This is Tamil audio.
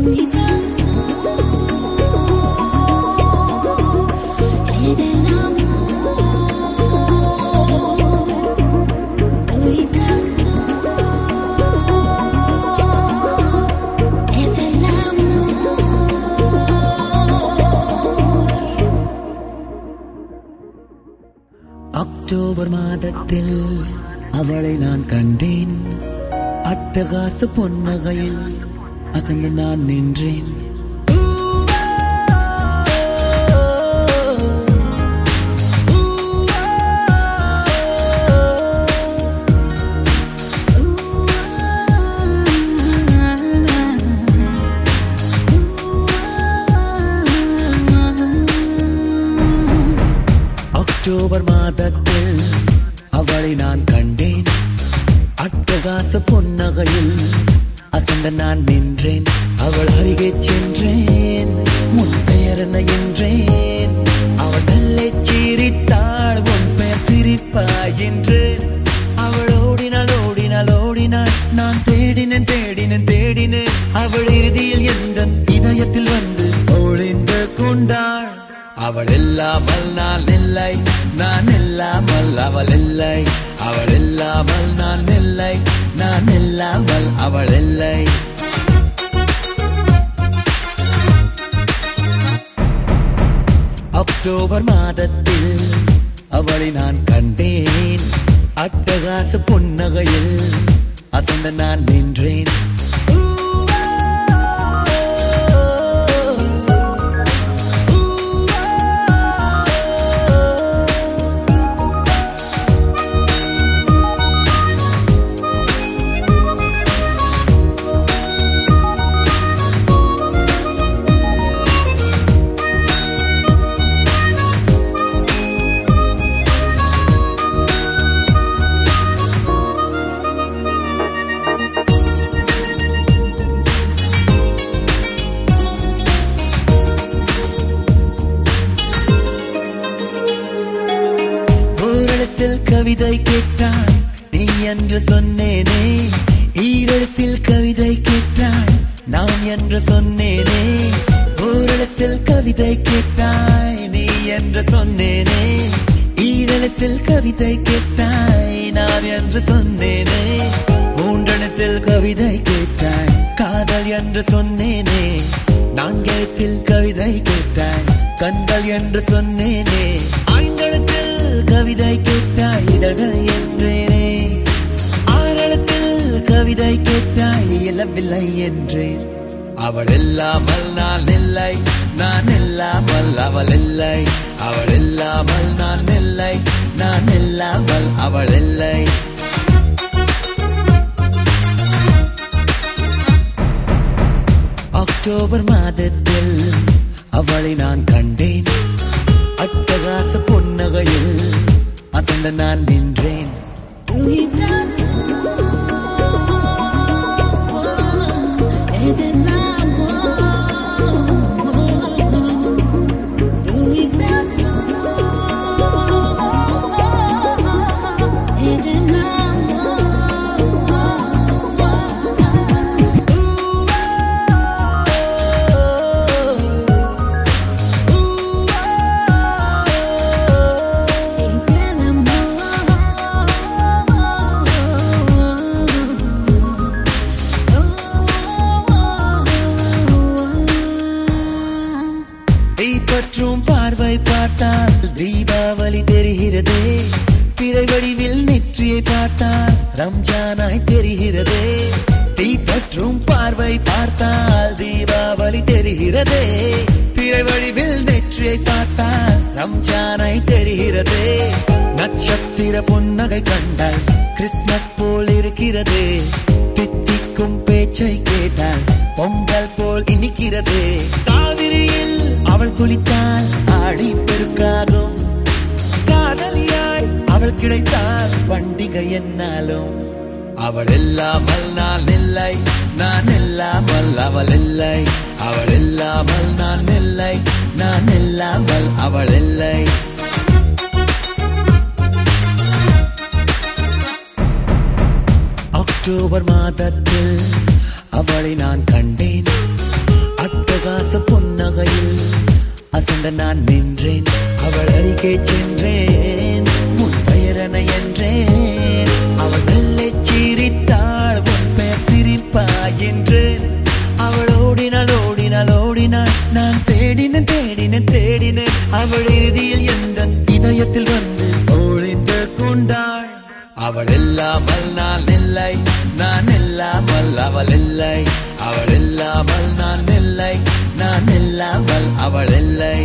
அக்டோபர் மாதத்தில் அவளை நான் கண்டேன் அட்டகாச பொன்னகையில் அசந்து நான் நின்றேன் அக்டோபர் மாதத்தில் அவளை நான் கண்டேன் அட்டகாச பொன்னகையில் அசந்த நான் நின்றேன் அவள் அருகே சென்றேன் உன் பெயர் என்ன என்றேன் அவள் நல்லை சிரித்தாள் உன் பெயர் சிரிப்பாய் என்றேன் அவள் ஓடினாள் ஓடினாள் ஓடினாள் நான் தேடினேன் தேடினேன் தேடினேன் அவள் இறுதியில் எந்த இதயத்தில் வந்து ஒளிந்து கொண்டாள் அவள் இல்லாமல் நான் இல்லை நான் இல்லாமல் அவள் இல்லை அவள் இல்லாமல் நான் இல்லை நான் இல்லாமல் அவள் இல்லை அக்டோபர் மாதத்தில் அவளை நான் கண்டேன் அட்டகாச புன்னகையில் அசந்த நான் நின்றேன் ஓரிடத்தில் கவிதை கேட்டாய் நீ என்று சொன்னேனே ஈரிடத்தில் கவிதை கேட்டாய் நான் என்று சொன்னேனே ஓரிடத்தில் கவிதை கேட்டாய் நீ என்று சொன்னேனே ஈரிடத்தில் கவிதை கேட்டாய் நான் என்று சொன்னேனே மூன்றெழுத்தில் கவிதை கேட்டாய் காதல் என்று சொன்னேனே நான்கெழுத்தில் கவிதை கேட்டாய் கண்கள் என்று சொன்னேனே ஐந்தெழுத்தில் கவிதை கேட்டாய் இதழ்கள் என்றேனே ஆறெழுத்தில் கவிதை கேட்டாய் இயலவில்லை என்றேன் அவள் இல்லாமல் நான் இல்லை நான் இல்லாமல் அவள் இல்லை அவள் இல்லாமல் நான் இல்லை நான் இல்லாமல் அவள் இல்லை அக்டோபர் மாதத்தில் அவளை நான் கண்டேன் அட்டகாச பொன்னகையில் அசந்த நான் நின்றேன் Tu brazo es del amor. Tu brazo es del amor. Es del amor. தீப்பற்றும் பார்வை பார்த்தால் தீபாவளி தெரிகிறதே பிறை வடிவில் நெற்றியை பார்த்தால் ரம்ஜானாய் தெரிகிறதே தீப்பற்றும் பார்வை பார்த்தால் தீபாவளி தெரிகிறதே பிறை வடிவில் நெற்றியை பார்த்தால் ரம்ஜானாய் தெரிகிறதே நட்சத்திர புன்னகை கண்டால் கிறிஸ்மஸ் போல் இருக்கிறதே தித்திக்கும் பேச்சை கேட்டால் பொங்கல் போல் இனிக்கிறது காவிரியில் அவள் குளித்தால் ஆடி பெருக்காகும் காதலியாய் அவள் கிடைத்தால் பண்டிகை என்னாலும் அவள் இல்லாமல் நான் இல்லை நான் இல்லாமல் அவள் இல்லை அவள் இல்லாமல் நான் இல்லை நான் இல்லாமல் அவள் இல்லை அக்டோபர் மாதத்தில் அவளை நான் கண்டேன் வகையில் அசந்த நான் நின்றேன் அவள் அருகே சென்றேன் உன் பெயரனை என்றேன் அவள் மெல்லை சிரித்தாள் உன் பெயர் சிரிப்பா என்றேன் அவள் ஓடினாள் ஓடினாள் ஓடினாள் நான் தேடினேன் தேடினேன் தேடினேன் அவள் இறுதியில் எந்த இதயத்தில் வந்து ஒளிந்து கொண்டாள் அவள் இல்லாமல் நான் இல்லை நான் இல்லாமல் அவள் இல்லை அவள் இல்லாமல் நான் இல்லை நான் இல்லாமல் அவள் இல்லை